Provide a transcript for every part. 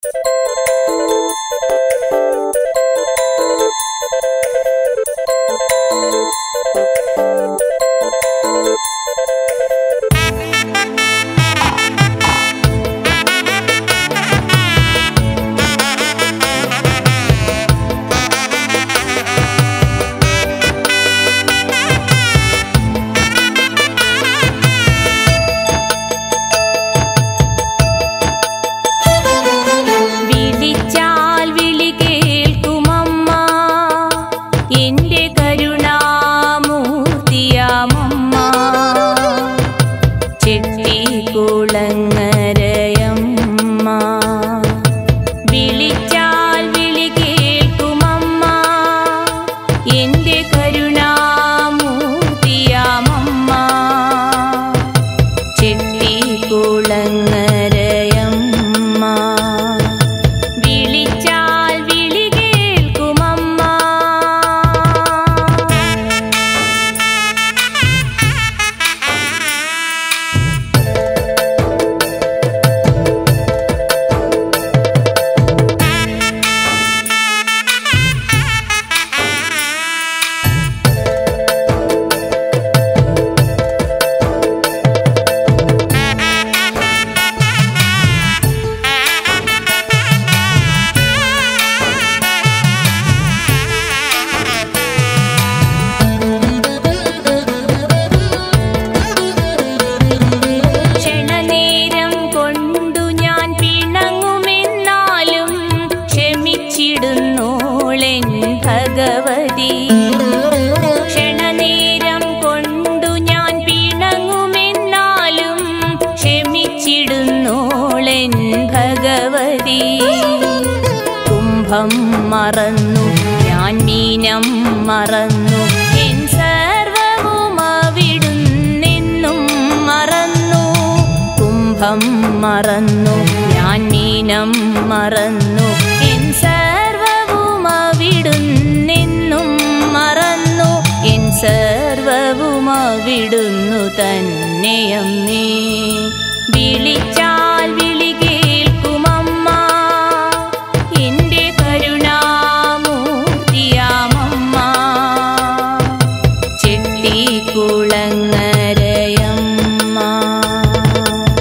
വിളിച്ചാൽ വിളി കേൾക്കുമമ്മ എന്റെ കരുണാമൂർത്തിയാമമ്മ ചെട്ടിക്കുളങ്ങരയമ്മ വിളിച്ചാൽ വിളി കേൾക്കുമമ്മ എന്റെ കരുണാമൂർത്തിയാമമ്മ ചെട്ടിക്കുളങ്ങരയമ്മ വിളിച്ചാൽ വിളി കേൾക്കുമമ്മ ക്ഷണനേരം കൊണ്ടു ഞാൻ പിണങ്ങുമെന്നാലും ക്ഷമിച്ചിടുന്നോളെൻ ഭഗവതി ക്ഷണനേരം കൊണ്ടു ഞാൻ പിണങ്ങുമെന്നാലും ക്ഷമിച്ചിടുന്നോളെൻ ഭഗവതി കുംഭം മറന്നു ഞാൻ മീനം മറന്നു എൻ സർവവും അവിടുന്നെന്നും മറന്നു കുംഭം മറന്നു ഞാൻ മീനം മറന്നു എൻ സർവവും അവിടുന്നെന്നും മറന്നു എൻ സർവവും അവിടുന്നു തന്നെയമ്മേ വിളിച്ചാൽ വിളി കേൾക്കുമമ്മ എന്റെ കരുണാമൂർത്തിയാമമ്മ ചെട്ടിക്കുളങ്ങരയമ്മ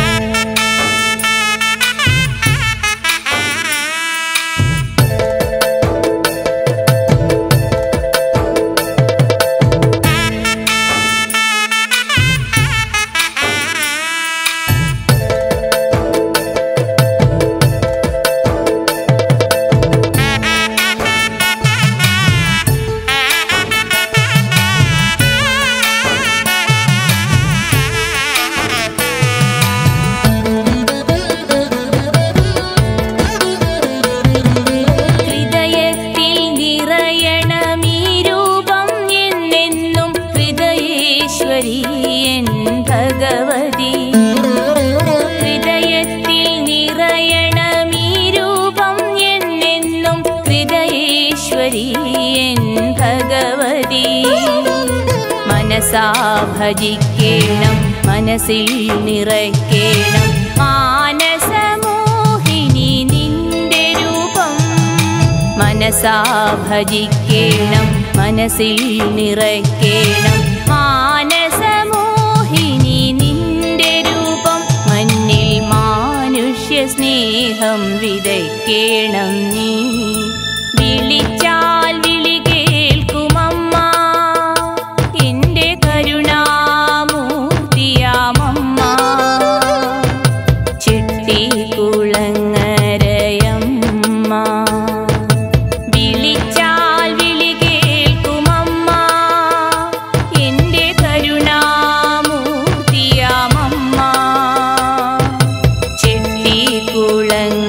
ഹൃദയത്തിൽ നിറയണമീ രൂപം എന്നെന്നും ഹൃദയേശ്വരി എൻ ഭഗവതി ഹൃദയത്തിൽ നിറയണമീ രൂപം എന്നെന്നും ഹൃദയേശ്വരി എൻ ഭഗവതി മനസാ ഭജിക്കേണം മനസ്സിൽ നിറയ്ക്കേണം മാനസമോഹിനി നിന്റെ രൂപം മനസാ ഭജിക്കേണം മനസ്സിൽ നിറയ്ക്കേണം മാനസമോഹിനി നിന്റെ രൂപം മണ്ണിൽ മാനുഷ്യ സ്നേഹം വിതയ്ക്കേണം നീ വിളിച്ചാൽ വിളി കേൾക്കുമമ്മ എന്റെ കരുണാമൂർത്തിയാമമ്മ ചെട്ടിക്കുളങ്ങരയമ്മ വിളിച്ചാൽ വിളി കേൾക്കുമമ്മ എന്റെ കരുണാമൂർത്തിയാമമ്മ ചെട്ടിക്കുളങ്ങരയമ്മ